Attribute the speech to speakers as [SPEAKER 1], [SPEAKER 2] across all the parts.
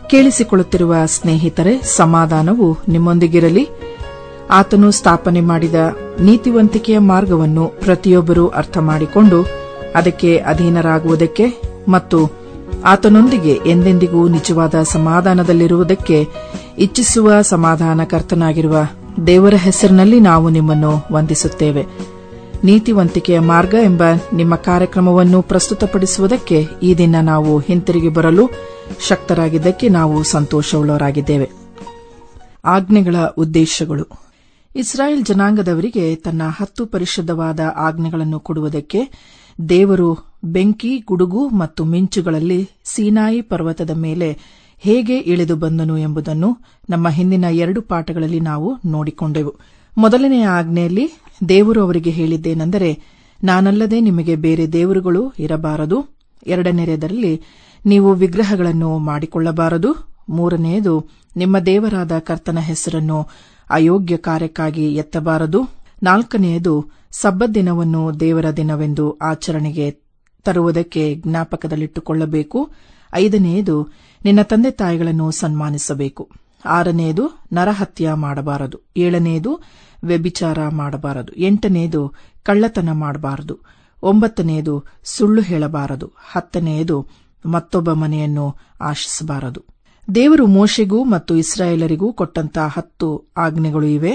[SPEAKER 1] ಕೇಳಿಸಿಕೊಳ್ಳುತ್ತಿರುವ ಸ್ನೇಹಿತರೆ ಸಮಾಧಾನವು ನಿಮ್ಮೊಂದಿಗಿರಲಿ ಆತನು ಸ್ಥಾಪನೆ ಮಾಡಿದ ನೀತಿವಂತಿಕೆಯ ಮಾರ್ಗವನ್ನು ಪ್ರತಿಯೊಬ್ಬರೂ ಅರ್ಥ ಮಾಡಿಕೊಂಡು ಅದಕ್ಕೆ ಅಧೀನರಾಗುವುದಕ್ಕೆ ಮತ್ತು ಆತನೊಂದಿಗೆ ಎಂದೆಂದಿಗೂ ನಿಜವಾದ ಸಮಾಧಾನದಲ್ಲಿರುವುದಕ್ಕೆ ಇಚ್ಛಿಸುವ ಸಮಾಧಾನಕರ್ತನಾಗಿರುವ ದೇವರ ಹೆಸರಿನಲ್ಲಿ ನಾವು ನಿಮ್ಮನ್ನು ವಂದಿಸುತ್ತೇವೆ ನೀತಿವಂತಿಕೆಯ ಮಾರ್ಗ ಎಂಬ ನಿಮ್ಮ ಕಾರ್ಯಕ್ರಮವನ್ನು ಪ್ರಸ್ತುತಪಡಿಸುವುದಕ್ಕೆ ಈ ದಿನ ನಾವು ಹಿಂತಿರುಗಿ ಬರಲು ಶಕ್ತರಾಗಿದ್ದಕ್ಕೆ ನಾವು ಸಂತೋಷವುಳ್ಳವರಾಗಿದ್ದೇವೆ ಆಜ್ಞೆಗಳ ಉದ್ದೇಶಗಳು ಇಸ್ರಾಯೇಲ್ ಜನಾಂಗದವರಿಗೆ ತನ್ನ ಹತ್ತು ಪರಿಶುದ್ಧವಾದ ಆಜ್ಞೆಗಳನ್ನು ಕೊಡುವುದಕ್ಕೆ ದೇವರು ಬೆಂಕಿ ಗುಡುಗು ಮತ್ತು ಮಿಂಚುಗಳಲ್ಲಿ ಸೀನಾಯಿ ಪರ್ವತದ ಮೇಲೆ ಹೇಗೆ ಇಳಿದು ಬಂದನು ಎಂಬುದನ್ನು ನಮ್ಮ ಹಿಂದಿನ ಎರಡು ಪಾಠಗಳಲ್ಲಿ ನಾವು ನೋಡಿಕೊಂಡೆವು ಮೊದಲನೆಯ ಆಜ್ಞೆಯಲ್ಲಿ ದೇವರು ಅವರಿಗೆ ಹೇಳಿದ್ದೇನೆಂದರೆ ನಾನಲ್ಲದೆ ನಿಮಗೆ ಬೇರೆ ದೇವರುಗಳು ಇರಬಾರದು ಎರಡನೆಯದರಲ್ಲಿ ನೀವು ವಿಗ್ರಹಗಳನ್ನು ಮಾಡಿಕೊಳ್ಳಬಾರದು ಮೂರನೆಯದು ನಿಮ್ಮ ದೇವರಾದ ಕರ್ತನ ಹೆಸರನ್ನು ಅಯೋಗ್ಯ ಕಾರ್ಯಕ್ಕಾಗಿ ಎತ್ತಬಾರದು ನಾಲ್ಕನೆಯದು ಸಬ್ಬತ್ ದಿನವನ್ನು ದೇವರ ದಿನವೆಂದು ಆಚರಣೆಗೆ ತರುವುದಕ್ಕೆ ಜ್ಞಾಪಕದಲ್ಲಿಟ್ಟುಕೊಳ್ಳಬೇಕು ಐದನೆಯದು ನಿನ್ನ ತಂದೆ ತಾಯಿಗಳನ್ನು ಸನ್ಮಾನಿಸಬೇಕು ಆರನೆಯದು ನರಹತ್ಯ ಮಾಡಬಾರದು ಏಳನೆಯದು ವ್ಯಭಿಚಾರ ಮಾಡಬಾರದು ಎಂಟನೆಯದು ಕಳ್ಳತನ ಮಾಡಬಾರದು ಒಂಬತ್ತನೆಯದು ಸುಳ್ಳು ಹೇಳಬಾರದು ಹತ್ತನೆಯದು ಮತ್ತೊಬ್ಬ ಮನೆಯನ್ನು ಆಶಿಸಬಾರದು ದೇವರು ಮೋಶೆಗೂ ಮತ್ತು ಇಸ್ರಾಯೇಲರಿಗೂ ಕೊಟ್ಟಂತಹ ಹತ್ತು ಆಜ್ಞೆಗಳು ಇವೆ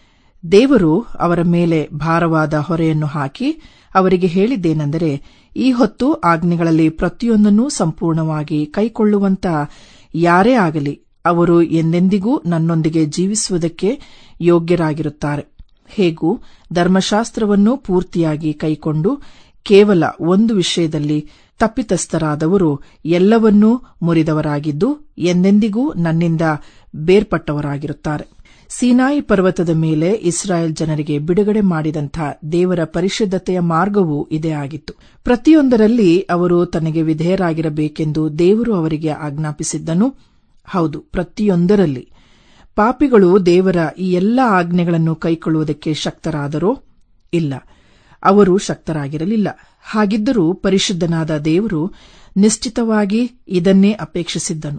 [SPEAKER 1] ದೇವರು ಅವರ ಮೇಲೆ ಭಾರವಾದ ಹೊರೆಯನ್ನು ಹಾಕಿ ಅವರಿಗೆ ಹೇಳಿದ್ದೇನೆಂದರೆ ಈ ಹೊತ್ತು ಆಜ್ಞೆಗಳಲ್ಲಿ ಪ್ರತಿಯೊಂದನ್ನೂ ಸಂಪೂರ್ಣವಾಗಿ ಕೈಕೊಳ್ಳುವಂತ ಯಾರೇ ಆಗಲಿ ಅವರು ಎಂದೆಂದಿಗೂ ನನ್ನೊಂದಿಗೆ ಜೀವಿಸುವುದಕ್ಕೆ ಯೋಗ್ಯರಾಗಿರುತ್ತಾರೆ ಹೇಗೂ ಧರ್ಮಶಾಸ್ತ್ರವನ್ನು ಪೂರ್ತಿಯಾಗಿ ಕೈಕೊಂಡು ಕೇವಲ ಒಂದು ವಿಷಯದಲ್ಲಿ ತಪ್ಪಿತಸ್ಥರಾದವರು ಎಲ್ಲವನ್ನೂ ಮುರಿದವರಾಗಿದ್ದು ಎಂದೆಂದಿಗೂ ನನ್ನಿಂದ ಬೇರ್ಪಟ್ಟವರಾಗಿರುತ್ತಾರೆ ಸೀನಾಯಿ ಪರ್ವತದ ಮೇಲೆ ಇಸ್ರಾಯೇಲ್ ಜನರಿಗೆ ಬಿಡುಗಡೆ ಮಾಡಿದಂಥ ದೇವರ ಪರಿಶುದ್ಧತೆಯ ಮಾರ್ಗವೂ ಇದೇ ಆಗಿತ್ತು ಪ್ರತಿಯೊಂದರಲ್ಲಿ ಅವರು ತನಗೆ ವಿಧೇಯರಾಗಿರಬೇಕೆಂದು ದೇವರು ಅವರಿಗೆ ಆಜ್ಞಾಪಿಸಿದ್ದನು ಹೌದು ಪ್ರತಿಯೊಂದರಲ್ಲಿ ಪಾಪಿಗಳು ದೇವರ ಈ ಎಲ್ಲ ಆಜ್ಞೆಗಳನ್ನು ಕೈಕೊಳ್ಳುವುದಕ್ಕೆ ಶಕ್ತರಾದರೋ ಇಲ್ಲ ಅವರು ಶಕ್ತರಾಗಿರಲಿಲ್ಲ ಹಾಗಿದ್ದರೂ ಪರಿಶುದ್ಧನಾದ ದೇವರು ನಿಶ್ಚಿತವಾಗಿ ಇದನ್ನೇ ಅಪೇಕ್ಷಿಸಿದ್ದನು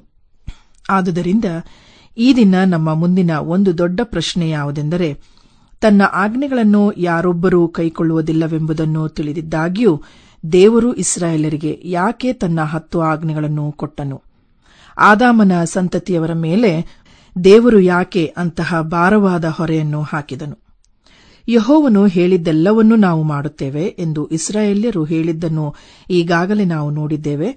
[SPEAKER 1] ಆದುದರಿಂದ ಈ ದಿನ ನಮ್ಮ ಮುಂದಿನ ಒಂದು ದೊಡ್ಡ ಪ್ರಶ್ನೆ ಯಾವುದೆಂದರೆ ತನ್ನ ಆಜ್ಞೆಗಳನ್ನು ಯಾರೊಬ್ಬರೂ ಕೈಕೊಳ್ಳುವುದಿಲ್ಲವೆಂಬುದನ್ನು ತಿಳಿದಿದ್ದಾಗ್ಯೂ ದೇವರು ಇಸ್ರಾಯೇಲರಿಗೆ ಯಾಕೆ ತನ್ನ ಹತ್ತು ಆಜ್ಞೆಗಳನ್ನು ಕೊಟ್ಟನು ಆದಾಮನ ಸಂತತಿಯವರ ಮೇಲೆ ದೇವರು ಯಾಕೆ ಅಂತಹ ಭಾರವಾದ ಹೊರೆಯನ್ನು ಹಾಕಿದನು ಯಹೋವನು ಹೇಳಿದ್ದೆಲ್ಲವನ್ನೂ ನಾವು ಮಾಡುತ್ತೇವೆ ಎಂದು ಇಸ್ರಾಯೇಲ್ಯರು ಹೇಳಿದ್ದನ್ನು ಈಗಾಗಲೇ ನಾವು ನೋಡಿದ್ದೇವೆ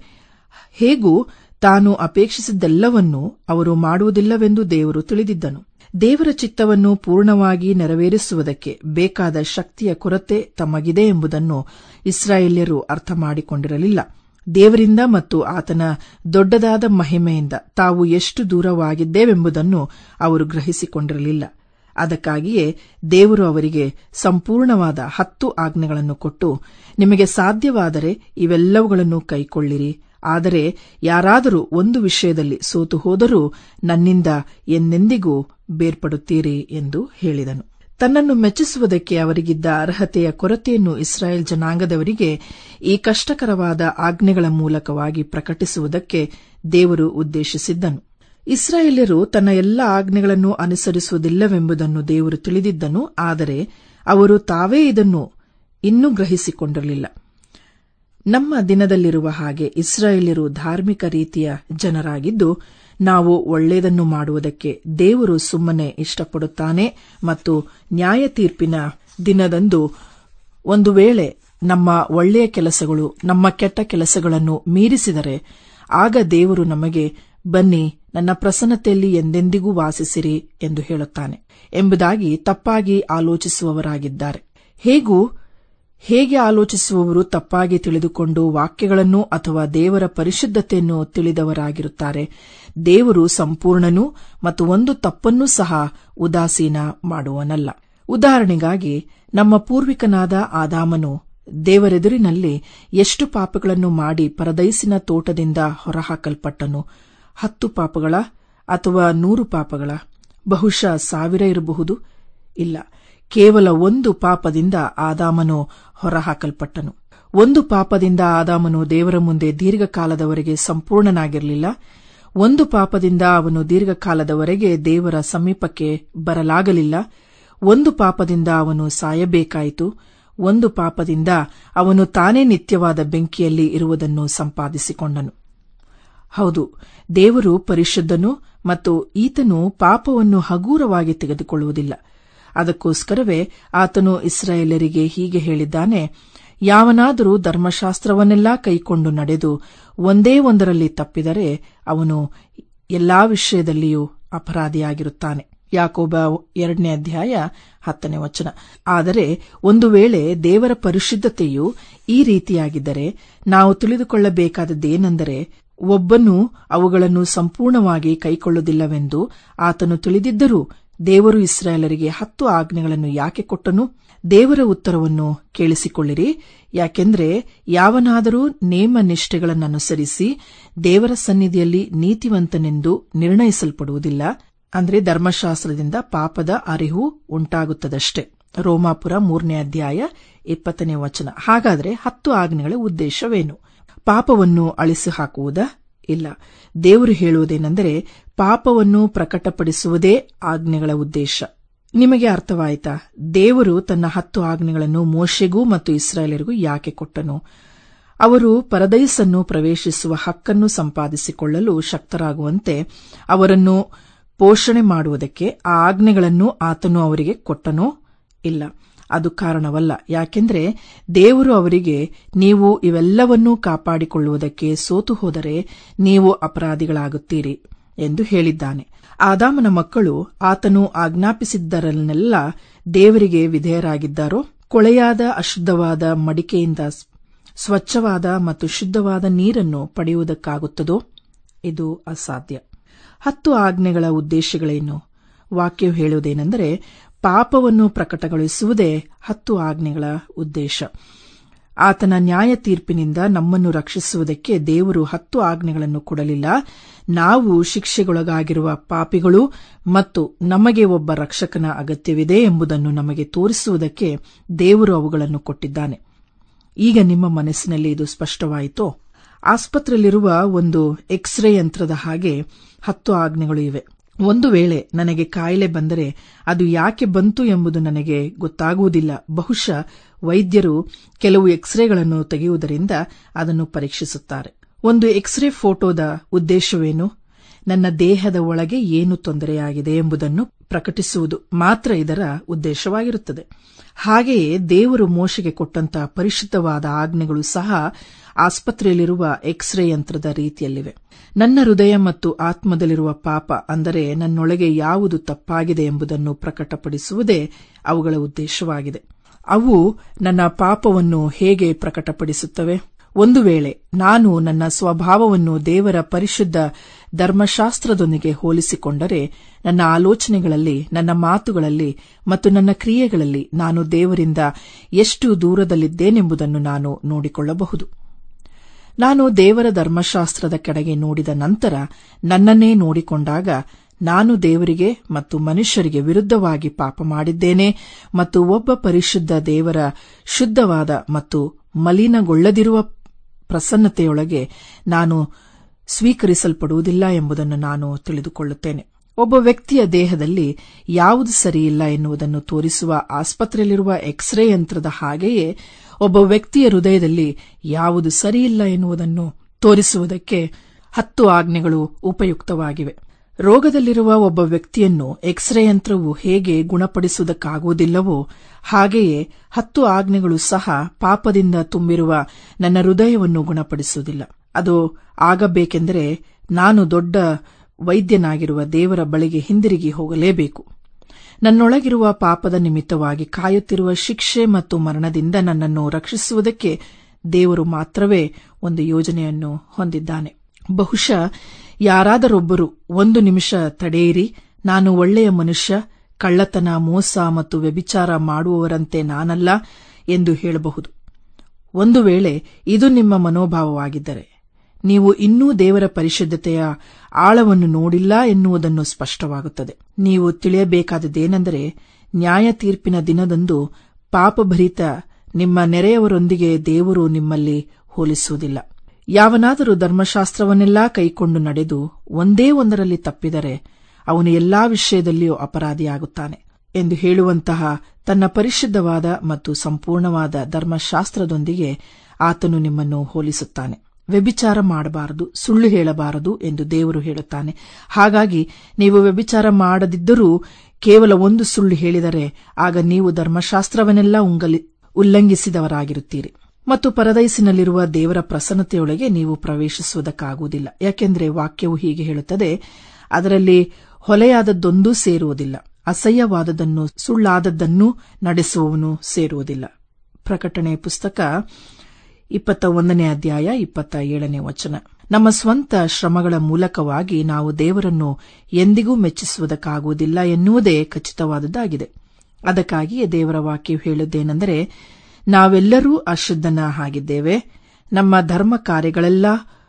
[SPEAKER 1] ಹೇಗೂ ತಾನು ಅಪೇಕ್ಷಿಸಿದ್ದೆಲ್ಲವನ್ನೂ ಅವರು ಮಾಡುವುದಿಲ್ಲವೆಂದು ದೇವರು ತಿಳಿದಿದ್ದನು ದೇವರ ಚಿತ್ತವನ್ನು ಪೂರ್ಣವಾಗಿ ನೆರವೇರಿಸುವುದಕ್ಕೆ ಬೇಕಾದ ಶಕ್ತಿಯ ಕೊರತೆ ತಮಗಿದೆ ಎಂಬುದನ್ನು ಇಸ್ರಾಯೇಲ್ಯರು ಅರ್ಥ ಮಾಡಿಕೊಂಡಿರಲಿಲ್ಲ ದೇವರಿಂದ ಮತ್ತು ಆತನ ದೊಡ್ಡದಾದ ಮಹಿಮೆಯಿಂದ ತಾವು ಎಷ್ಟು ದೂರವಾಗಿದ್ದೇವೆಂಬುದನ್ನು ಅವರು ಗ್ರಹಿಸಿಕೊಂಡಿರಲಿಲ್ಲ ಅದಕ್ಕಾಗಿಯೇ ದೇವರು ಅವರಿಗೆ ಸಂಪೂರ್ಣವಾದ ಹತ್ತು ಆಜ್ಞೆಗಳನ್ನು ಕೊಟ್ಟು ನಿಮಗೆ ಸಾಧ್ಯವಾದರೆ ಇವೆಲ್ಲವುಗಳನ್ನು ಕೈಕೊಳ್ಳಿರಿ ಆದರೆ ಯಾರಾದರೂ ಒಂದು ವಿಷಯದಲ್ಲಿ ಸೋತು ಹೋದರೂ ನನ್ನಿಂದ ಎಂದೆಂದಿಗೂ ಬೇರ್ಪಡುತ್ತೀರಿ ಎಂದು ಹೇಳಿದನು ತನ್ನನ್ನು ಮೆಚ್ಚಿಸುವುದಕ್ಕೆ ಅವರಿಗಿದ್ದ ಅರ್ಹತೆಯ ಕೊರತೆಯನ್ನು ಇಸ್ರಾಯೇಲ್ ಜನಾಂಗದವರಿಗೆ ಈ ಕಷ್ಟಕರವಾದ ಆಜ್ಞೆಗಳ ಮೂಲಕವಾಗಿ ಪ್ರಕಟಿಸುವುದಕ್ಕೆ ದೇವರು ಉದ್ದೇಶಿಸಿದ್ದನು ಇಸ್ರಾಯೇಲ್ಯರು ತನ್ನ ಎಲ್ಲ ಆಜ್ಞೆಗಳನ್ನು ಅನುಸರಿಸುವುದಿಲ್ಲವೆಂಬುದನ್ನು ದೇವರು ತಿಳಿದಿದ್ದನು ಆದರೆ ಅವರು ತಾವೇ ಇದನ್ನು ಇನ್ನೂ ಗ್ರಹಿಸಿಕೊಂಡಿರಲಿಲ್ಲ ನಮ್ಮ ದಿನದಲ್ಲಿರುವ ಹಾಗೆ ಇಸ್ರಾಯೇಲ್ಯರು ಧಾರ್ಮಿಕ ರೀತಿಯ ಜನರಾಗಿದ್ದು ನಾವು ಒಳ್ಳೆಯದನ್ನು ಮಾಡುವುದಕ್ಕೆ ದೇವರು ಸುಮ್ಮನೆ ಇಷ್ಟಪಡುತ್ತಾನೆ ಮತ್ತು ನ್ಯಾಯ ತೀರ್ಪಿನ ದಿನದಂದು ಒಂದು ವೇಳೆ ನಮ್ಮ ಒಳ್ಳೆಯ ಕೆಲಸಗಳು ನಮ್ಮ ಕೆಟ್ಟ ಕೆಲಸಗಳನ್ನು ಮೀರಿಸಿದರೆ ಆಗ ದೇವರು ನಮಗೆ ಬನ್ನಿ ನನ್ನ ಪ್ರಸನ್ನತೆಯಲ್ಲಿ ಎಂದೆಂದಿಗೂ ವಾಸಿಸಿರಿ ಎಂದು ಹೇಳುತ್ತಾನೆ ಎಂಬುದಾಗಿ ತಪ್ಪಾಗಿ ಆಲೋಚಿಸುವವರಾಗಿದ್ದಾರೆ ಹೇಗೂ ಹೇಗೆ ಆಲೋಚಿಸುವವರು ತಪ್ಪಾಗಿ ತಿಳಿದುಕೊಂಡು ವಾಕ್ಯಗಳನ್ನು ಅಥವಾ ದೇವರ ಪರಿಶುದ್ಧತೆಯನ್ನು ತಿಳಿದವರಾಗಿರುತ್ತಾರೆ ದೇವರು ಸಂಪೂರ್ಣನೂ ಮತ್ತು ಒಂದು ತಪ್ಪನ್ನೂ ಸಹ ಉದಾಸೀನ ಮಾಡುವನಲ್ಲ ಉದಾಹರಣೆಗಾಗಿ ನಮ್ಮ ಪೂರ್ವಿಕನಾದ ಆದಾಮನು ದೇವರೆದುರಿನಲ್ಲಿ ಎಷ್ಟು ಪಾಪಗಳನ್ನು ಮಾಡಿ ಪರದೈಸಿನ ತೋಟದಿಂದ ಹೊರಹಾಕಲ್ಪಟ್ಟನು ಹತ್ತು ಪಾಪಗಳ ಅಥವಾ ನೂರು ಪಾಪಗಳ ಬಹುಶಃ ಸಾವಿರ ಇರಬಹುದು ಇಲ್ಲ ಕೇವಲ ಒಂದು ಪಾಪದಿಂದ ಆದಾಮನು ಹೊರಹಾಕಲ್ಪಟ್ಟನು ಒಂದು ಪಾಪದಿಂದ ಆದಾಮನು ದೇವರ ಮುಂದೆ ದೀರ್ಘಕಾಲದವರೆಗೆ ಸಂಪೂರ್ಣನಾಗಿರಲಿಲ್ಲ ಒಂದು ಪಾಪದಿಂದ ಅವನು ದೀರ್ಘಕಾಲದವರೆಗೆ ದೇವರ ಸಮೀಪಕ್ಕೆ ಬರಲಾಗಲಿಲ್ಲ ಒಂದು ಪಾಪದಿಂದ ಅವನು ಸಾಯಬೇಕಾಯಿತು ಒಂದು ಪಾಪದಿಂದ ಅವನು ತಾನೇ ನಿತ್ಯವಾದ ಬೆಂಕಿಯಲ್ಲಿ ಇರುವುದನ್ನು ಸಂಪಾದಿಸಿಕೊಂಡನು ಹೌದು ದೇವರು ಪರಿಶುದ್ಧನು ಮತ್ತು ಈತನು ಪಾಪವನ್ನು ಹಗೂರವಾಗಿ ತೆಗೆದುಕೊಳ್ಳುವುದಿಲ್ಲ ಅದಕ್ಕೋಸ್ಕರವೇ ಆತನು ಇಸ್ರಾಯೇಲರಿಗೆ ಹೀಗೆ ಹೇಳಿದ್ದಾನೆ ಯಾವನಾದರೂ ಧರ್ಮಶಾಸ್ತ್ರವನ್ನೆಲ್ಲ ಕೈಕೊಂಡು ನಡೆದು ಒಂದೇ ಒಂದರಲ್ಲಿ ತಪ್ಪಿದರೆ ಅವನು ಎಲ್ಲಾ ವಿಷಯದಲ್ಲಿಯೂ ಅಪರಾಧಿಯಾಗಿರುತ್ತಾನೆ ಯಾಕೋಬ ಎರಡನೇ ಅಧ್ಯಾಯ ಹತ್ತನೇ ವಚನ ಆದರೆ ಒಂದು ವೇಳೆ ದೇವರ ಪರಿಶುದ್ಧತೆಯು ಈ ರೀತಿಯಾಗಿದ್ದರೆ ನಾವು ತಿಳಿದುಕೊಳ್ಳಬೇಕಾದದ್ದೇನೆಂದರೆ ಒಬ್ಬನು ಅವುಗಳನ್ನು ಸಂಪೂರ್ಣವಾಗಿ ಕೈಕೊಳ್ಳುವುದಿಲ್ಲವೆಂದು ಆತನು ತಿಳಿದಿದ್ದರೂ ದೇವರು ಇಸ್ರಾಯೇಲರಿಗೆ ಹತ್ತು ಆಜ್ಞೆಗಳನ್ನು ಯಾಕೆ ಕೊಟ್ಟನು ದೇವರ ಉತ್ತರವನ್ನು ಕೇಳಿಸಿಕೊಳ್ಳಿರಿ ಯಾಕೆಂದ್ರೆ ಯಾವನಾದರೂ ನೇಮ ನಿಷ್ಠೆಗಳನ್ನನುಸರಿಸಿ ದೇವರ ಸನ್ನಿಧಿಯಲ್ಲಿ ನೀತಿವಂತನೆಂದು ನಿರ್ಣಯಿಸಲ್ಪಡುವುದಿಲ್ಲ ಅಂದ್ರೆ ಧರ್ಮಶಾಸ್ತ್ರದಿಂದ ಪಾಪದ ಅರಿವು ಉಂಟಾಗುತ್ತದಷ್ಟೇ ರೋಮಾಪುರ ಮೂರನೇ ಅಧ್ಯಾಯ ಇಪ್ಪತ್ತನೇ ವಚನ ಹಾಗಾದ್ರೆ ಹತ್ತು ಆಜ್ಞೆಗಳ ಉದ್ದೇಶವೇನು ಪಾಪವನ್ನು ಅಳಿಸಿ ಹಾಕುವುದಾ ಇಲ್ಲ ದೇವರು ಹೇಳುವುದೇನೆಂದರೆ ಪಾಪವನ್ನು ಪ್ರಕಟಪಡಿಸುವುದೇ ಆಜ್ಞೆಗಳ ಉದ್ದೇಶ ನಿಮಗೆ ಅರ್ಥವಾಯಿತಾ ದೇವರು ತನ್ನ ಹತ್ತು ಆಜ್ಞೆಗಳನ್ನು ಮೋಶೆಗೂ ಮತ್ತು ಇಸ್ರಾಯೇಲರಿಗೂ ಯಾಕೆ ಕೊಟ್ಟನು ಅವರು ಪರದೈಸನ್ನು ಪ್ರವೇಶಿಸುವ ಹಕ್ಕನ್ನು ಸಂಪಾದಿಸಿಕೊಳ್ಳಲು ಶಕ್ತರಾಗುವಂತೆ ಅವರನ್ನು ಪೋಷಣೆ ಮಾಡುವುದಕ್ಕೆ ಆ ಆಜ್ಞೆಗಳನ್ನು ಆತನು ಅವರಿಗೆ ಕೊಟ್ಟನೋ ಇಲ್ಲ ಅದು ಕಾರಣವಲ್ಲ ಯಾಕೆಂದ್ರೆ ದೇವರು ಅವರಿಗೆ ನೀವು ಇವೆಲ್ಲವನ್ನೂ ಕಾಪಾಡಿಕೊಳ್ಳುವುದಕ್ಕೆ ಸೋತು ಹೋದರೆ ನೀವು ಅಪರಾಧಿಗಳಾಗುತ್ತೀರಿ ಎಂದು ಹೇಳಿದ್ದಾನೆ ಆದಾಮನ ಮಕ್ಕಳು ಆತನು ಆಜ್ಞಾಪಿಸಿದ್ದರನ್ನೆಲ್ಲ ದೇವರಿಗೆ ವಿಧೇಯರಾಗಿದ್ದಾರೋ ಕೊಳೆಯಾದ ಅಶುದ್ಧವಾದ ಮಡಿಕೆಯಿಂದ ಸ್ವಚ್ಛವಾದ ಮತ್ತು ಶುದ್ಧವಾದ ನೀರನ್ನು ಪಡೆಯುವುದಕ್ಕಾಗುತ್ತದೋ ಇದು ಅಸಾಧ್ಯ ಹತ್ತು ಆಜ್ಞೆಗಳ ಉದ್ದೇಶಗಳೇನು ವಾಕ್ಯವು ಹೇಳುವುದೇನೆಂದರೆ ಪಾಪವನ್ನು ಪ್ರಕಟಗೊಳಿಸುವುದೇ ಹತ್ತು ಆಜ್ಞೆಗಳ ಉದ್ದೇಶ ಆತನ ನ್ಯಾಯ ತೀರ್ಪಿನಿಂದ ನಮ್ಮನ್ನು ರಕ್ಷಿಸುವುದಕ್ಕೆ ದೇವರು ಹತ್ತು ಆಜ್ಞೆಗಳನ್ನು ಕೊಡಲಿಲ್ಲ ನಾವು ಶಿಕ್ಷೆಗೊಳಗಾಗಿರುವ ಪಾಪಿಗಳು ಮತ್ತು ನಮಗೆ ಒಬ್ಬ ರಕ್ಷಕನ ಅಗತ್ಯವಿದೆ ಎಂಬುದನ್ನು ನಮಗೆ ತೋರಿಸುವುದಕ್ಕೆ ದೇವರು ಅವುಗಳನ್ನು ಕೊಟ್ಟಿದ್ದಾನೆ ಈಗ ನಿಮ್ಮ ಮನಸ್ಸಿನಲ್ಲಿ ಇದು ಸ್ಪಷ್ಟವಾಯಿತೋ ಆಸ್ಪತ್ರೆಯಲ್ಲಿರುವ ಒಂದು ಎಕ್ಸ್ರೇ ಯಂತ್ರದ ಹಾಗೆ ಹತ್ತು ಆಜ್ಞೆಗಳು ಇವೆ ಒಂದು ವೇಳೆ ನನಗೆ ಕಾಯಿಲೆ ಬಂದರೆ ಅದು ಯಾಕೆ ಬಂತು ಎಂಬುದು ನನಗೆ ಗೊತ್ತಾಗುವುದಿಲ್ಲ ಬಹುಶಃ ವೈದ್ಯರು ಕೆಲವು ಎಕ್ಸ್ರೇಗಳನ್ನು ತೆಗೆಯುವುದರಿಂದ ಅದನ್ನು ಪರೀಕ್ಷಿಸುತ್ತಾರೆ ಒಂದು ಎಕ್ಸ್ರೇ ಫೋಟೋದ ಉದ್ದೇಶವೇನು ನನ್ನ ದೇಹದ ಒಳಗೆ ಏನು ತೊಂದರೆಯಾಗಿದೆ ಎಂಬುದನ್ನು ಪ್ರಕಟಿಸುವುದು ಮಾತ್ರ ಇದರ ಉದ್ದೇಶವಾಗಿರುತ್ತದೆ ಹಾಗೆಯೇ ದೇವರು ಮೋಶೆಗೆ ಕೊಟ್ಟಂತಹ ಪರಿಶುದ್ಧವಾದ ಆಜ್ಞೆಗಳು ಸಹ ಆಸ್ಪತ್ರೆಯಲ್ಲಿರುವ ಎಕ್ಸ್ರೇ ಯಂತ್ರದ ರೀತಿಯಲ್ಲಿವೆ ನನ್ನ ಹೃದಯ ಮತ್ತು ಆತ್ಮದಲ್ಲಿರುವ ಪಾಪ ಅಂದರೆ ನನ್ನೊಳಗೆ ಯಾವುದು ತಪ್ಪಾಗಿದೆ ಎಂಬುದನ್ನು ಪ್ರಕಟಪಡಿಸುವುದೇ ಅವುಗಳ ಉದ್ದೇಶವಾಗಿದೆ ಅವು ನನ್ನ ಪಾಪವನ್ನು ಹೇಗೆ ಪ್ರಕಟಪಡಿಸುತ್ತವೆ ಒಂದು ವೇಳೆ ನಾನು ನನ್ನ ಸ್ವಭಾವವನ್ನು ದೇವರ ಪರಿಶುದ್ಧ ಧರ್ಮಶಾಸ್ತ್ರದೊಂದಿಗೆ ಹೋಲಿಸಿಕೊಂಡರೆ ನನ್ನ ಆಲೋಚನೆಗಳಲ್ಲಿ ನನ್ನ ಮಾತುಗಳಲ್ಲಿ ಮತ್ತು ನನ್ನ ಕ್ರಿಯೆಗಳಲ್ಲಿ ನಾನು ದೇವರಿಂದ ಎಷ್ಟು ದೂರದಲ್ಲಿದ್ದೇನೆಂಬುದನ್ನು ನಾನು ನೋಡಿಕೊಳ್ಳಬಹುದು ನಾನು ದೇವರ ಧರ್ಮಶಾಸ್ತ್ರದ ಕಡೆಗೆ ನೋಡಿದ ನಂತರ ನನ್ನನ್ನೇ ನೋಡಿಕೊಂಡಾಗ ನಾನು ದೇವರಿಗೆ ಮತ್ತು ಮನುಷ್ಯರಿಗೆ ವಿರುದ್ಧವಾಗಿ ಪಾಪ ಮಾಡಿದ್ದೇನೆ ಮತ್ತು ಒಬ್ಬ ಪರಿಶುದ್ಧ ದೇವರ ಶುದ್ಧವಾದ ಮತ್ತು ಮಲಿನಗೊಳ್ಳದಿರುವ ಪ್ರಸನ್ನತೆಯೊಳಗೆ ನಾನು ಸ್ವೀಕರಿಸಲ್ಪಡುವುದಿಲ್ಲ ಎಂಬುದನ್ನು ನಾನು ತಿಳಿದುಕೊಳ್ಳುತ್ತೇನೆ ಒಬ್ಬ ವ್ಯಕ್ತಿಯ ದೇಹದಲ್ಲಿ ಯಾವುದು ಸರಿಯಿಲ್ಲ ಎನ್ನುವುದನ್ನು ತೋರಿಸುವ ಆಸ್ಪತ್ರೆಯಲ್ಲಿರುವ ಎಕ್ಸ್ರೇ ಯಂತ್ರದ ಹಾಗೆಯೇ ಒಬ್ಬ ವ್ಯಕ್ತಿಯ ಹೃದಯದಲ್ಲಿ ಯಾವುದು ಸರಿಯಿಲ್ಲ ಎನ್ನುವುದನ್ನು ತೋರಿಸುವುದಕ್ಕೆ ಹತ್ತು ಆಜ್ಞೆಗಳು ಉಪಯುಕ್ತವಾಗಿವೆ ರೋಗದಲ್ಲಿರುವ ಒಬ್ಬ ವ್ಯಕ್ತಿಯನ್ನು ಎಕ್ಸ್ರೇ ಯಂತ್ರವು ಹೇಗೆ ಗುಣಪಡಿಸುವುದಕ್ಕಾಗುವುದಿಲ್ಲವೋ ಹಾಗೆಯೇ ಹತ್ತು ಆಜ್ಞೆಗಳು ಸಹ ಪಾಪದಿಂದ ತುಂಬಿರುವ ನನ್ನ ಹೃದಯವನ್ನು ಗುಣಪಡಿಸುವುದಿಲ್ಲ ಅದು ಆಗಬೇಕೆಂದರೆ ನಾನು ದೊಡ್ಡ ವೈದ್ಯನಾಗಿರುವ ದೇವರ ಬಳಿಗೆ ಹಿಂದಿರುಗಿ ಹೋಗಲೇಬೇಕು ನನ್ನೊಳಗಿರುವ ಪಾಪದ ನಿಮಿತ್ತವಾಗಿ ಕಾಯುತ್ತಿರುವ ಶಿಕ್ಷೆ ಮತ್ತು ಮರಣದಿಂದ ನನ್ನನ್ನು ರಕ್ಷಿಸುವುದಕ್ಕೆ ದೇವರು ಮಾತ್ರವೇ ಒಂದು ಯೋಜನೆಯನ್ನು ಹೊಂದಿದ್ದಾನೆ ಬಹುಶಃ ಯಾರಾದರೊಬ್ಬರು ಒಂದು ನಿಮಿಷ ತಡೆಯಿರಿ ನಾನು ಒಳ್ಳೆಯ ಮನುಷ್ಯ ಕಳ್ಳತನ ಮೋಸ ಮತ್ತು ವ್ಯಭಿಚಾರ ಮಾಡುವವರಂತೆ ನಾನಲ್ಲ ಎಂದು ಹೇಳಬಹುದು ಒಂದು ವೇಳೆ ಇದು ನಿಮ್ಮ ಮನೋಭಾವವಾಗಿದ್ದರೆ ನೀವು ಇನ್ನೂ ದೇವರ ಪರಿಶುದ್ಧತೆಯ ಆಳವನ್ನು ನೋಡಿಲ್ಲ ಎನ್ನುವುದನ್ನು ಸ್ಪಷ್ಟವಾಗುತ್ತದೆ ನೀವು ತಿಳಿಯಬೇಕಾದದ್ದೇನೆಂದರೆ ನ್ಯಾಯ ತೀರ್ಪಿನ ದಿನದಂದು ಪಾಪಭರಿತ ನಿಮ್ಮ ನೆರೆಯವರೊಂದಿಗೆ ದೇವರು ನಿಮ್ಮಲ್ಲಿ ಹೋಲಿಸುವುದಿಲ್ಲ ಯಾವನಾದರೂ ಧರ್ಮಶಾಸ್ತ್ರವನ್ನೆಲ್ಲಾ ಕೈಕೊಂಡು ನಡೆದು ಒಂದೇ ಒಂದರಲ್ಲಿ ತಪ್ಪಿದರೆ ಅವನು ಎಲ್ಲಾ ವಿಷಯದಲ್ಲಿಯೂ ಅಪರಾಧಿಯಾಗುತ್ತಾನೆ ಎಂದು ಹೇಳುವಂತಹ ತನ್ನ ಪರಿಶುದ್ಧವಾದ ಮತ್ತು ಸಂಪೂರ್ಣವಾದ ಧರ್ಮಶಾಸ್ತ್ರದೊಂದಿಗೆ ಆತನು ನಿಮ್ಮನ್ನು ಹೋಲಿಸುತ್ತಾನೆ ವ್ಯಭಿಚಾರ ಮಾಡಬಾರದು ಸುಳ್ಳು ಹೇಳಬಾರದು ಎಂದು ದೇವರು ಹೇಳುತ್ತಾನೆ ಹಾಗಾಗಿ ನೀವು ವ್ಯಭಿಚಾರ ಮಾಡದಿದ್ದರೂ ಕೇವಲ ಒಂದು ಸುಳ್ಳು ಹೇಳಿದರೆ ಆಗ ನೀವು ಧರ್ಮಶಾಸ್ತ್ರವನ್ನೆಲ್ಲ ಉಂಗಲಿ ಉಲ್ಲಂಘಿಸಿದವರಾಗಿರುತ್ತೀರಿ ಮತ್ತು ಪರದೈಸಿನಲ್ಲಿರುವ ದೇವರ ಪ್ರಸನ್ನತೆಯೊಳಗೆ ನೀವು ಪ್ರವೇಶಿಸುವುದಕ್ಕಾಗುವುದಿಲ್ಲ ಯಾಕೆಂದರೆ ವಾಕ್ಯವು ಹೀಗೆ ಹೇಳುತ್ತದೆ ಅದರಲ್ಲಿ ಹೊಲೆಯಾದದ್ದೊಂದೂ ಸೇರುವುದಿಲ್ಲ ಅಸಹ್ಯವಾದದನ್ನು ಸುಳ್ಳಾದದ್ದನ್ನು ನಡೆಸುವವನು ಸೇರುವುದಿಲ್ಲ ಪ್ರಕಟಣೆ ಪುಸ್ತಕ ಇಪ್ಪತ್ತ ಒಂದನೇ ಅಧ್ಯಾಯ ಇಪ್ಪತ್ತ ಏಳನೇ ವಚನ ನಮ್ಮ ಸ್ವಂತ ಶ್ರಮಗಳ ಮೂಲಕವಾಗಿ ನಾವು ದೇವರನ್ನು ಎಂದಿಗೂ ಮೆಚ್ಚಿಸುವುದಕ್ಕಾಗುವುದಿಲ್ಲ ಎನ್ನುವುದೇ ಖಚಿತವಾದದ್ದಾಗಿದೆ ಅದಕ್ಕಾಗಿಯೇ ದೇವರ ವಾಕ್ಯವು ಹೇಳುವುದೇನೆಂದರೆ ನಾವೆಲ್ಲರೂ ಅಶುದ್ಧನ ಆಗಿದ್ದೇವೆ ನಮ್ಮ ಧರ್ಮ ಕಾರ್ಯಗಳೆಲ್ಲ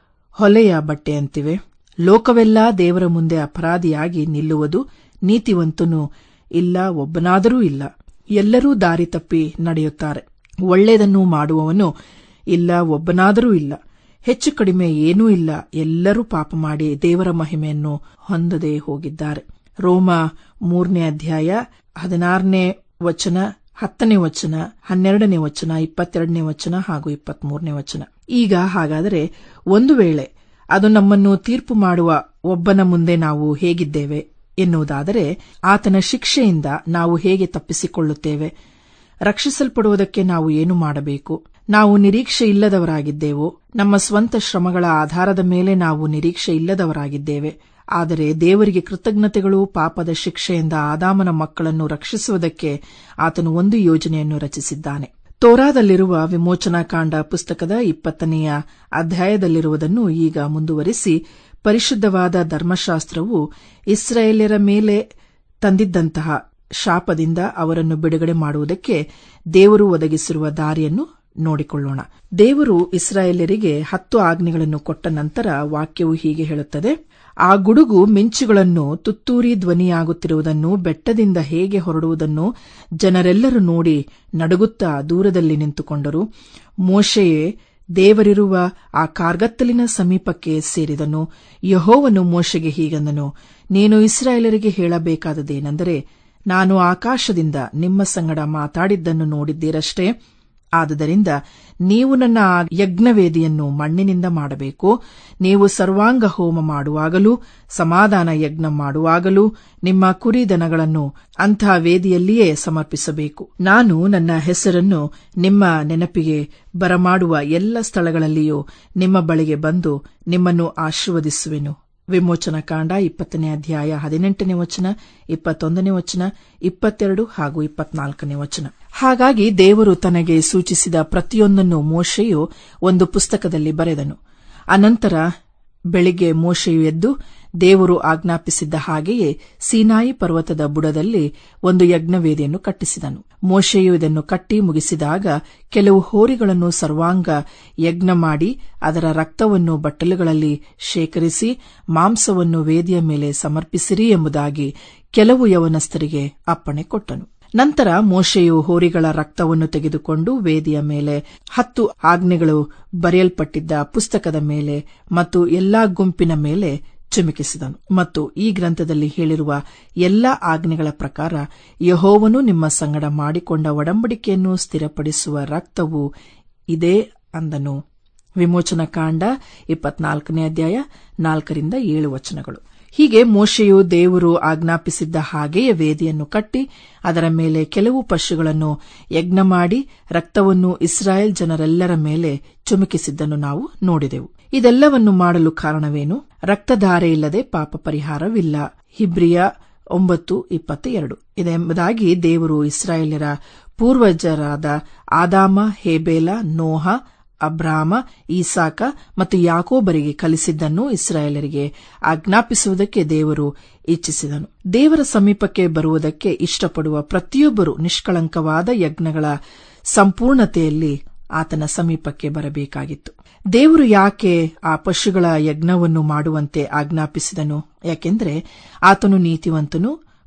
[SPEAKER 1] ಹೊಲೆಯ ಬಟ್ಟೆಯಂತಿವೆ ಲೋಕವೆಲ್ಲ ದೇವರ ಮುಂದೆ ಅಪರಾಧಿಯಾಗಿ ನಿಲ್ಲುವುದು ನೀತಿವಂತನು ಇಲ್ಲ ಒಬ್ಬನಾದರೂ ಇಲ್ಲ ಎಲ್ಲರೂ ದಾರಿ ತಪ್ಪಿ ನಡೆಯುತ್ತಾರೆ ಒಳ್ಳೆಯದನ್ನು ಮಾಡುವವನು ಇಲ್ಲ ಒಬ್ಬನಾದರೂ ಇಲ್ಲ ಹೆಚ್ಚು ಕಡಿಮೆ ಏನೂ ಇಲ್ಲ ಎಲ್ಲರೂ ಪಾಪ ಮಾಡಿ ದೇವರ ಮಹಿಮೆಯನ್ನು ಹೊಂದದೆ ಹೋಗಿದ್ದಾರೆ ರೋಮ ಮೂರನೇ ಅಧ್ಯಾಯ ಹದಿನಾರನೇ ವಚನ ಹತ್ತನೇ ವಚನ ಹನ್ನೆರಡನೇ ವಚನ ಇಪ್ಪತ್ತೆರಡನೇ ವಚನ ಹಾಗೂ ಇಪ್ಪತ್ಮೂರನೇ ವಚನ ಈಗ ಹಾಗಾದರೆ ಒಂದು ವೇಳೆ ಅದು ನಮ್ಮನ್ನು ತೀರ್ಪು ಮಾಡುವ ಒಬ್ಬನ ಮುಂದೆ ನಾವು ಹೇಗಿದ್ದೇವೆ ಎನ್ನುವುದಾದರೆ ಆತನ ಶಿಕ್ಷೆಯಿಂದ ನಾವು ಹೇಗೆ ತಪ್ಪಿಸಿಕೊಳ್ಳುತ್ತೇವೆ ರಕ್ಷಿಸಲ್ಪಡುವುದಕ್ಕೆ ನಾವು ಏನು ಮಾಡಬೇಕು ನಾವು ನಿರೀಕ್ಷೆ ಇಲ್ಲದವರಾಗಿದ್ದೆವು ನಮ್ಮ ಸ್ವಂತ ಶ್ರಮಗಳ ಆಧಾರದ ಮೇಲೆ ನಾವು ನಿರೀಕ್ಷೆ ಇಲ್ಲದವರಾಗಿದ್ದೇವೆ ಆದರೆ ದೇವರಿಗೆ ಕೃತಜ್ಞತೆಗಳು ಪಾಪದ ಶಿಕ್ಷೆಯಿಂದ ಆದಾಮನ ಮಕ್ಕಳನ್ನು ರಕ್ಷಿಸುವುದಕ್ಕೆ ಆತನು ಒಂದು ಯೋಜನೆಯನ್ನು ರಚಿಸಿದ್ದಾನೆ ತೋರಾದಲ್ಲಿರುವ ವಿಮೋಚನಾಕಾಂಡ ಪುಸ್ತಕದ ಇಪ್ಪತ್ತನೆಯ ಅಧ್ಯಾಯದಲ್ಲಿರುವುದನ್ನು ಈಗ ಮುಂದುವರಿಸಿ ಪರಿಶುದ್ಧವಾದ ಧರ್ಮಶಾಸ್ತ್ರವು ಇಸ್ರಾಯೇಲ್ಯರ ಮೇಲೆ ತಂದಿದ್ದಂತಹ ಶಾಪದಿಂದ ಅವರನ್ನು ಬಿಡುಗಡೆ ಮಾಡುವುದಕ್ಕೆ ದೇವರು ಒದಗಿಸಿರುವ ದಾರಿಯನ್ನು ನೋಡಿಕೊಳ್ಳೋಣ ದೇವರು ಇಸ್ರಾಯೇಲ್ಯರಿಗೆ ಹತ್ತು ಆಜ್ಞೆಗಳನ್ನು ಕೊಟ್ಟ ನಂತರ ವಾಕ್ಯವು ಹೀಗೆ ಹೇಳುತ್ತದೆ ಆ ಗುಡುಗು ಮಿಂಚುಗಳನ್ನು ತುತ್ತೂರಿ ಧ್ವನಿಯಾಗುತ್ತಿರುವುದನ್ನು ಬೆಟ್ಟದಿಂದ ಹೇಗೆ ಹೊರಡುವುದನ್ನು ಜನರೆಲ್ಲರೂ ನೋಡಿ ನಡುಗುತ್ತಾ ದೂರದಲ್ಲಿ ನಿಂತುಕೊಂಡರು ಮೋಶೆಯೇ ದೇವರಿರುವ ಆ ಕಾರ್ಗತ್ತಲಿನ ಸಮೀಪಕ್ಕೆ ಸೇರಿದನು ಯಹೋವನು ಮೋಶೆಗೆ ಹೀಗಂದನು ನೀನು ಇಸ್ರಾಯೇಲರಿಗೆ ಹೇಳಬೇಕಾದದೇನೆಂದರೆ ನಾನು ಆಕಾಶದಿಂದ ನಿಮ್ಮ ಸಂಗಡ ಮಾತಾಡಿದ್ದನ್ನು ನೋಡಿದ್ದೀರಷ್ಟೇ ಆದುದರಿಂದ ನೀವು ನನ್ನ ಯಜ್ಞವೇದಿಯನ್ನು ಮಣ್ಣಿನಿಂದ ಮಾಡಬೇಕು ನೀವು ಸರ್ವಾಂಗ ಹೋಮ ಮಾಡುವಾಗಲೂ ಸಮಾಧಾನ ಯಜ್ಞ ಮಾಡುವಾಗಲೂ ನಿಮ್ಮ ಕುರಿ ದನಗಳನ್ನು ಅಂಥ ವೇದಿಯಲ್ಲಿಯೇ ಸಮರ್ಪಿಸಬೇಕು ನಾನು ನನ್ನ ಹೆಸರನ್ನು ನಿಮ್ಮ ನೆನಪಿಗೆ ಬರಮಾಡುವ ಎಲ್ಲ ಸ್ಥಳಗಳಲ್ಲಿಯೂ ನಿಮ್ಮ ಬಳಿಗೆ ಬಂದು ನಿಮ್ಮನ್ನು ಆಶೀರ್ವದಿಸುವೆನು ವಿಮೋಚನಕಾಂಡ ಇಪ್ಪತ್ತನೇ ಅಧ್ಯಾಯ ಹದಿನೆಂಟನೇ ವಚನ ಇಪ್ಪತ್ತೊಂದನೇ ವಚನ ಇಪ್ಪತ್ತೆರಡು ಹಾಗೂ ಇಪ್ಪತ್ನಾಲ್ಕನೇ ವಚನ ಹಾಗಾಗಿ ದೇವರು ತನಗೆ ಸೂಚಿಸಿದ ಪ್ರತಿಯೊಂದನ್ನು ಮೋಶೆಯು ಒಂದು ಪುಸ್ತಕದಲ್ಲಿ ಬರೆದನು ಅನಂತರ ಬೆಳಿಗ್ಗೆ ಮೋಶೆಯು ಎದ್ದು ದೇವರು ಆಜ್ಞಾಪಿಸಿದ್ದ ಹಾಗೆಯೇ ಸೀನಾಯಿ ಪರ್ವತದ ಬುಡದಲ್ಲಿ ಒಂದು ಯಜ್ಞವೇದಿಯನ್ನು ಕಟ್ಟಿಸಿದನು ಮೋಶೆಯು ಇದನ್ನು ಕಟ್ಟಿ ಮುಗಿಸಿದಾಗ ಕೆಲವು ಹೋರಿಗಳನ್ನು ಸರ್ವಾಂಗ ಯಜ್ಞ ಮಾಡಿ ಅದರ ರಕ್ತವನ್ನು ಬಟ್ಟಲುಗಳಲ್ಲಿ ಶೇಖರಿಸಿ ಮಾಂಸವನ್ನು ವೇದಿಯ ಮೇಲೆ ಸಮರ್ಪಿಸಿರಿ ಎಂಬುದಾಗಿ ಕೆಲವು ಯವನಸ್ಥರಿಗೆ ಅಪ್ಪಣೆ ಕೊಟ್ಟನು ನಂತರ ಮೋಶೆಯು ಹೋರಿಗಳ ರಕ್ತವನ್ನು ತೆಗೆದುಕೊಂಡು ವೇದಿಯ ಮೇಲೆ ಹತ್ತು ಆಜ್ಞೆಗಳು ಬರೆಯಲ್ಪಟ್ಟಿದ್ದ ಪುಸ್ತಕದ ಮೇಲೆ ಮತ್ತು ಎಲ್ಲಾ ಗುಂಪಿನ ಮೇಲೆ ಚಿಮುಕಿಸಿದನು ಮತ್ತು ಈ ಗ್ರಂಥದಲ್ಲಿ ಹೇಳಿರುವ ಎಲ್ಲಾ ಆಜ್ಞೆಗಳ ಪ್ರಕಾರ ಯಹೋವನು ನಿಮ್ಮ ಸಂಗಡ ಮಾಡಿಕೊಂಡ ಒಡಂಬಡಿಕೆಯನ್ನು ಸ್ಥಿರಪಡಿಸುವ ರಕ್ತವು ಇದೇ ಅಂದನು ವಿಮೋಚನಕಾಂಡ ಇಪ್ಪತ್ನಾಲ್ಕನೇ ಅಧ್ಯಾಯ ನಾಲ್ಕರಿಂದ ಏಳು ವಚನಗಳು ಹೀಗೆ ಮೋಶೆಯು ದೇವರು ಆಜ್ಞಾಪಿಸಿದ್ದ ಹಾಗೆಯೇ ವೇದಿಯನ್ನು ಕಟ್ಟಿ ಅದರ ಮೇಲೆ ಕೆಲವು ಪಶುಗಳನ್ನು ಯಜ್ಞ ಮಾಡಿ ರಕ್ತವನ್ನು ಇಸ್ರಾಯೇಲ್ ಜನರೆಲ್ಲರ ಮೇಲೆ ಚುಮುಕಿಸಿದ್ದನ್ನು ನಾವು ನೋಡಿದೆವು ಇದೆಲ್ಲವನ್ನು ಮಾಡಲು ಕಾರಣವೇನು ರಕ್ತಧಾರೆ ಇಲ್ಲದೆ ಪಾಪ ಪರಿಹಾರವಿಲ್ಲ ಹಿಬ್ರಿಯ ಒಂಬತ್ತು ಇಪ್ಪತ್ತ ಎರಡು ಇದೆಂಬುದಾಗಿ ದೇವರು ಇಸ್ರಾಯೇಲ್ಯರ ಪೂರ್ವಜರಾದ ಆದಾಮ ಹೇಬೇಲ ನೋಹ ಅಬ್ರಾಮ ಈಸಾಕ ಮತ್ತು ಯಾಕೋಬರಿಗೆ ಕಲಿಸಿದ್ದನ್ನು ಇಸ್ರಾಯೇಲರಿಗೆ ಆಜ್ಞಾಪಿಸುವುದಕ್ಕೆ ದೇವರು ಇಚ್ಛಿಸಿದನು ದೇವರ ಸಮೀಪಕ್ಕೆ ಬರುವುದಕ್ಕೆ ಇಷ್ಟಪಡುವ ಪ್ರತಿಯೊಬ್ಬರು ನಿಷ್ಕಳಂಕವಾದ ಯಜ್ಞಗಳ ಸಂಪೂರ್ಣತೆಯಲ್ಲಿ ಆತನ ಸಮೀಪಕ್ಕೆ ಬರಬೇಕಾಗಿತ್ತು ದೇವರು ಯಾಕೆ ಆ ಪಶುಗಳ ಯಜ್ಞವನ್ನು ಮಾಡುವಂತೆ ಆಜ್ಞಾಪಿಸಿದನು ಯಾಕೆಂದರೆ ಆತನು ನೀತಿವಂತನು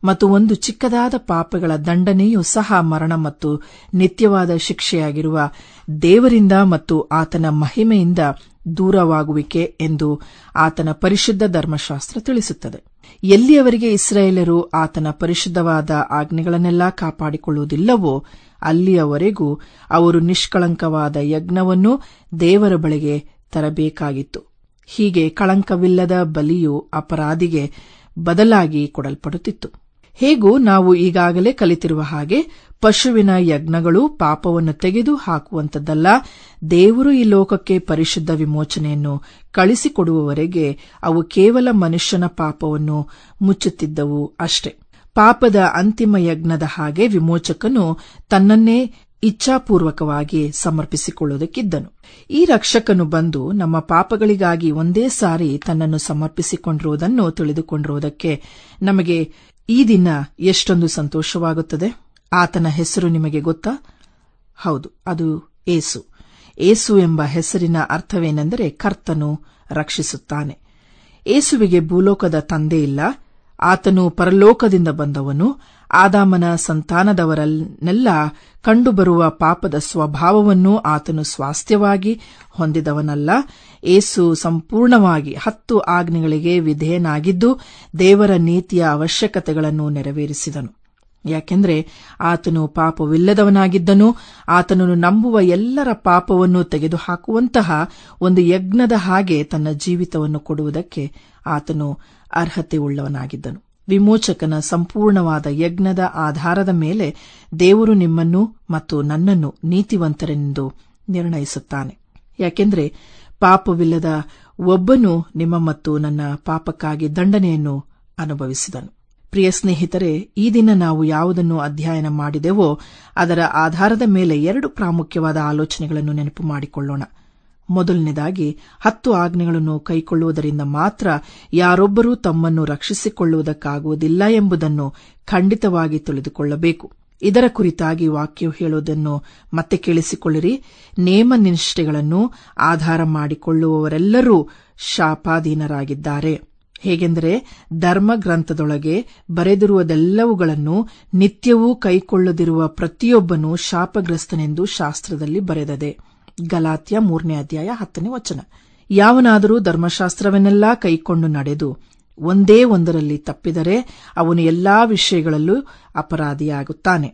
[SPEAKER 1] ಮತ್ತು ಒಂದು ಚಿಕ್ಕದಾದ ಪಾಪಗಳ ದಂಡನೆಯೂ ಸಹ ಮರಣ ಮತ್ತು ನಿತ್ಯವಾದ ಶಿಕ್ಷೆಯಾಗಿರುವ ದೇವರಿಂದ ಮತ್ತು ಆತನ ಮಹಿಮೆಯಿಂದ ದೂರವಾಗುವಿಕೆ ಎಂದು ಆತನ ಪರಿಶುದ್ಧ ಧರ್ಮಶಾಸ್ತ್ರ ತಿಳಿಸುತ್ತದೆ ಎಲ್ಲಿಯವರೆಗೆ ಇಸ್ರಾಯೇಲರು ಆತನ ಪರಿಶುದ್ಧವಾದ ಆಜ್ಞೆಗಳನ್ನೆಲ್ಲ ಕಾಪಾಡಿಕೊಳ್ಳುವುದಿಲ್ಲವೋ ಅಲ್ಲಿಯವರೆಗೂ ಅವರು ನಿಷ್ಕಳಂಕವಾದ ಯಜ್ಞವನ್ನು ದೇವರ ಬಳಿಗೆ ತರಬೇಕಾಗಿತ್ತು ಹೀಗೆ ಕಳಂಕವಿಲ್ಲದ ಬಲಿಯು ಅಪರಾಧಿಗೆ ಬದಲಾಗಿ ಕೊಡಲ್ಪಡುತ್ತಿತ್ತು ಹೇಗೂ ನಾವು ಈಗಾಗಲೇ ಕಲಿತಿರುವ ಹಾಗೆ ಪಶುವಿನ ಯಜ್ಞಗಳು ಪಾಪವನ್ನು ತೆಗೆದು ಹಾಕುವಂತದ್ದಲ್ಲ ದೇವರು ಈ ಲೋಕಕ್ಕೆ ಪರಿಶುದ್ಧ ವಿಮೋಚನೆಯನ್ನು ಕಳಿಸಿಕೊಡುವವರೆಗೆ ಅವು ಕೇವಲ ಮನುಷ್ಯನ ಪಾಪವನ್ನು ಮುಚ್ಚುತ್ತಿದ್ದವು ಅಷ್ಟೇ ಪಾಪದ ಅಂತಿಮ ಯಜ್ಞದ ಹಾಗೆ ವಿಮೋಚಕನು ತನ್ನನ್ನೇ ಇಚ್ಛಾಪೂರ್ವಕವಾಗಿ ಸಮರ್ಪಿಸಿಕೊಳ್ಳುವುದಕ್ಕಿದ್ದನು ಈ ರಕ್ಷಕನು ಬಂದು ನಮ್ಮ ಪಾಪಗಳಿಗಾಗಿ ಒಂದೇ ಸಾರಿ ತನ್ನನ್ನು ಸಮರ್ಪಿಸಿಕೊಂಡಿರುವುದನ್ನು ತಿಳಿದುಕೊಂಡಿರುವುದಕ್ಕೆ ನಮಗೆ ಈ ದಿನ ಎಷ್ಟೊಂದು ಸಂತೋಷವಾಗುತ್ತದೆ ಆತನ ಹೆಸರು ನಿಮಗೆ ಗೊತ್ತಾ ಹೌದು ಅದು ಏಸು ಏಸು ಎಂಬ ಹೆಸರಿನ ಅರ್ಥವೇನೆಂದರೆ ಕರ್ತನು ರಕ್ಷಿಸುತ್ತಾನೆ ಏಸುವಿಗೆ ಭೂಲೋಕದ ತಂದೆ ಇಲ್ಲ ಆತನು ಪರಲೋಕದಿಂದ ಬಂದವನು ಆದಾಮನ ಸಂತಾನದವರನ್ನೆಲ್ಲ ಕಂಡುಬರುವ ಪಾಪದ ಸ್ವಭಾವವನ್ನು ಆತನು ಸ್ವಾಸ್ಥ್ಯವಾಗಿ ಹೊಂದಿದವನಲ್ಲ ಏಸು ಸಂಪೂರ್ಣವಾಗಿ ಹತ್ತು ಆಜ್ಞೆಗಳಿಗೆ ವಿಧೇಯನಾಗಿದ್ದು ದೇವರ ನೀತಿಯ ಅವಶ್ಯಕತೆಗಳನ್ನು ನೆರವೇರಿಸಿದನು ಯಾಕೆಂದರೆ ಆತನು ಪಾಪವಿಲ್ಲದವನಾಗಿದ್ದನು ಆತನನ್ನು ನಂಬುವ ಎಲ್ಲರ ಪಾಪವನ್ನು ತೆಗೆದುಹಾಕುವಂತಹ ಒಂದು ಯಜ್ಞದ ಹಾಗೆ ತನ್ನ ಜೀವಿತವನ್ನು ಕೊಡುವುದಕ್ಕೆ ಆತನು ಅರ್ಹತೆ ಉಳ್ಳವನಾಗಿದ್ದನು ವಿಮೋಚಕನ ಸಂಪೂರ್ಣವಾದ ಯಜ್ಞದ ಆಧಾರದ ಮೇಲೆ ದೇವರು ನಿಮ್ಮನ್ನು ಮತ್ತು ನನ್ನನ್ನು ನೀತಿವಂತರೆಂದು ನಿರ್ಣಯಿಸುತ್ತಾನೆ ಯಾಕೆಂದರೆ ಪಾಪವಿಲ್ಲದ ಒಬ್ಬನು ನಿಮ್ಮ ಮತ್ತು ನನ್ನ ಪಾಪಕ್ಕಾಗಿ ದಂಡನೆಯನ್ನು ಅನುಭವಿಸಿದನು ಪ್ರಿಯ ಸ್ನೇಹಿತರೆ ಈ ದಿನ ನಾವು ಯಾವುದನ್ನು ಅಧ್ಯಯನ ಮಾಡಿದೆವೋ ಅದರ ಆಧಾರದ ಮೇಲೆ ಎರಡು ಪ್ರಾಮುಖ್ಯವಾದ ಆಲೋಚನೆಗಳನ್ನು ನೆನಪು ಮಾಡಿಕೊಳ್ಳೋಣ ಮೊದಲನೇದಾಗಿ ಹತ್ತು ಆಜ್ಞೆಗಳನ್ನು ಕೈಕೊಳ್ಳುವುದರಿಂದ ಮಾತ್ರ ಯಾರೊಬ್ಬರೂ ತಮ್ಮನ್ನು ರಕ್ಷಿಸಿಕೊಳ್ಳುವುದಕ್ಕಾಗುವುದಿಲ್ಲ ಎಂಬುದನ್ನು ಖಂಡಿತವಾಗಿ ತಿಳಿದುಕೊಳ್ಳಬೇಕು ಇದರ ಕುರಿತಾಗಿ ವಾಕ್ಯವು ಹೇಳುವುದನ್ನು ಮತ್ತೆ ಕೇಳಿಸಿಕೊಳ್ಳಿರಿ ನೇಮ ನಿಷ್ಠೆಗಳನ್ನು ಆಧಾರ ಮಾಡಿಕೊಳ್ಳುವವರೆಲ್ಲರೂ ಶಾಪಾಧೀನರಾಗಿದ್ದಾರೆ ಹೇಗೆಂದರೆ ಧರ್ಮ ಗ್ರಂಥದೊಳಗೆ ಬರೆದಿರುವುದೆಲ್ಲವುಗಳನ್ನು ನಿತ್ಯವೂ ಕೈಕೊಳ್ಳದಿರುವ ಪ್ರತಿಯೊಬ್ಬನೂ ಶಾಪಗ್ರಸ್ತನೆಂದು ಶಾಸ್ತ್ರದಲ್ಲಿ ಬರೆದದೆ ಗಲಾತ್ಯ ಮೂರನೇ ಅಧ್ಯಾಯ ಹತ್ತನೇ ವಚನ ಯಾವನಾದರೂ ಧರ್ಮಶಾಸ್ತ್ರವನ್ನೆಲ್ಲಾ ಕೈಕೊಂಡು ನಡೆದು ಒಂದೇ ಒಂದರಲ್ಲಿ ತಪ್ಪಿದರೆ ಅವನು ಎಲ್ಲಾ ವಿಷಯಗಳಲ್ಲೂ ಅಪರಾಧಿಯಾಗುತ್ತಾನೆ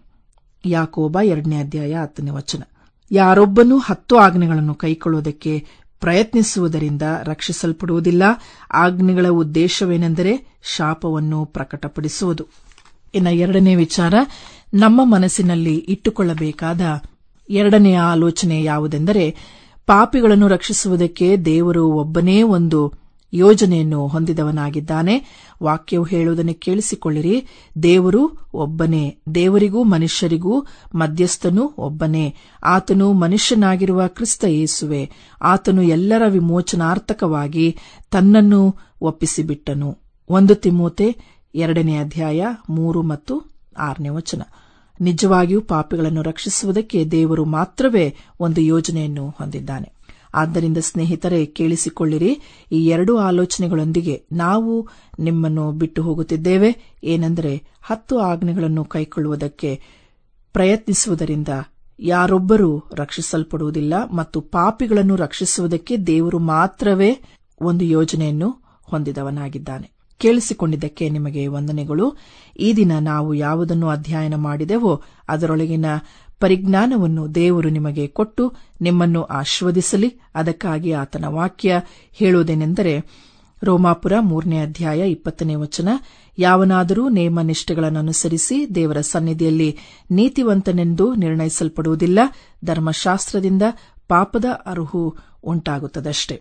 [SPEAKER 1] ಯಾಕೋಬ ಎರಡನೇ ಅಧ್ಯಾಯ ಹತ್ತನೇ ವಚನ ಯಾರೊಬ್ಬನೂ ಹತ್ತು ಆಜ್ಞೆಗಳನ್ನು ಕೈಕೊಳ್ಳುವುದಕ್ಕೆ ಪ್ರಯತ್ನಿಸುವುದರಿಂದ ರಕ್ಷಿಸಲ್ಪಡುವುದಿಲ್ಲ ಆಜ್ಞೆಗಳ ಉದ್ದೇಶವೇನೆಂದರೆ ಶಾಪವನ್ನು ಪ್ರಕಟಪಡಿಸುವುದು ಇನ್ನು ಎರಡನೇ ವಿಚಾರ ನಮ್ಮ ಮನಸ್ಸಿನಲ್ಲಿ ಇಟ್ಟುಕೊಳ್ಳಬೇಕಾದ ಎರಡನೆಯ ಆಲೋಚನೆ ಯಾವುದೆಂದರೆ ಪಾಪಿಗಳನ್ನು ರಕ್ಷಿಸುವುದಕ್ಕೆ ದೇವರು ಒಬ್ಬನೇ ಒಂದು ಯೋಜನೆಯನ್ನು ಹೊಂದಿದವನಾಗಿದ್ದಾನೆ ವಾಕ್ಯವು ಹೇಳುವುದನ್ನು ಕೇಳಿಸಿಕೊಳ್ಳಿರಿ ದೇವರು ಒಬ್ಬನೇ ದೇವರಿಗೂ ಮನುಷ್ಯರಿಗೂ ಮಧ್ಯಸ್ಥನು ಒಬ್ಬನೇ ಆತನು ಮನುಷ್ಯನಾಗಿರುವ ಕ್ರಿಸ್ತ ಯೇಸುವೆ ಆತನು ಎಲ್ಲರ ವಿಮೋಚನಾರ್ಥಕವಾಗಿ ತನ್ನನ್ನು ಒಪ್ಪಿಸಿಬಿಟ್ಟನು ಒಂದು ತಿಮೋತೆ ಎರಡನೇ ಅಧ್ಯಾಯ ಮೂರು ಮತ್ತು ಆರನೇ ವಚನ ನಿಜವಾಗಿಯೂ ಪಾಪಿಗಳನ್ನು ರಕ್ಷಿಸುವುದಕ್ಕೆ ದೇವರು ಮಾತ್ರವೇ ಒಂದು ಯೋಜನೆಯನ್ನು ಹೊಂದಿದ್ದಾನೆ ಆದ್ದರಿಂದ ಸ್ನೇಹಿತರೆ ಕೇಳಿಸಿಕೊಳ್ಳಿರಿ ಈ ಎರಡು ಆಲೋಚನೆಗಳೊಂದಿಗೆ ನಾವು ನಿಮ್ಮನ್ನು ಬಿಟ್ಟು ಹೋಗುತ್ತಿದ್ದೇವೆ ಏನೆಂದರೆ ಹತ್ತು ಆಜ್ಞೆಗಳನ್ನು ಕೈಕೊಳ್ಳುವುದಕ್ಕೆ ಪ್ರಯತ್ನಿಸುವುದರಿಂದ ಯಾರೊಬ್ಬರೂ ರಕ್ಷಿಸಲ್ಪಡುವುದಿಲ್ಲ ಮತ್ತು ಪಾಪಿಗಳನ್ನು ರಕ್ಷಿಸುವುದಕ್ಕೆ ದೇವರು ಮಾತ್ರವೇ ಒಂದು ಯೋಜನೆಯನ್ನು ಹೊಂದಿದವನಾಗಿದ್ದಾನೆ ಕೇಳಿಸಿಕೊಂಡಿದ್ದಕ್ಕೆ ನಿಮಗೆ ವಂದನೆಗಳು ಈ ದಿನ ನಾವು ಯಾವುದನ್ನು ಅಧ್ಯಯನ ಮಾಡಿದೆವೋ ಅದರೊಳಗಿನ ಪರಿಜ್ಞಾನವನ್ನು ದೇವರು ನಿಮಗೆ ಕೊಟ್ಟು ನಿಮ್ಮನ್ನು ಆಶೀರ್ವದಿಸಲಿ ಅದಕ್ಕಾಗಿ ಆತನ ವಾಕ್ಯ ಹೇಳುವುದೇನೆಂದರೆ ರೋಮಾಪುರ ಮೂರನೇ ಅಧ್ಯಾಯ ಇಪ್ಪತ್ತನೇ ವಚನ ಯಾವನಾದರೂ ನೇಮ ನಿಷ್ಠೆಗಳನ್ನು ಅನುಸರಿಸಿ ದೇವರ ಸನ್ನಿಧಿಯಲ್ಲಿ ನೀತಿವಂತನೆಂದು ನಿರ್ಣಯಿಸಲ್ಪಡುವುದಿಲ್ಲ ಧರ್ಮಶಾಸ್ತ್ರದಿಂದ ಪಾಪದ ಅರುಹು ಉಂಟಾಗುತ್ತದಷ್ಟೇ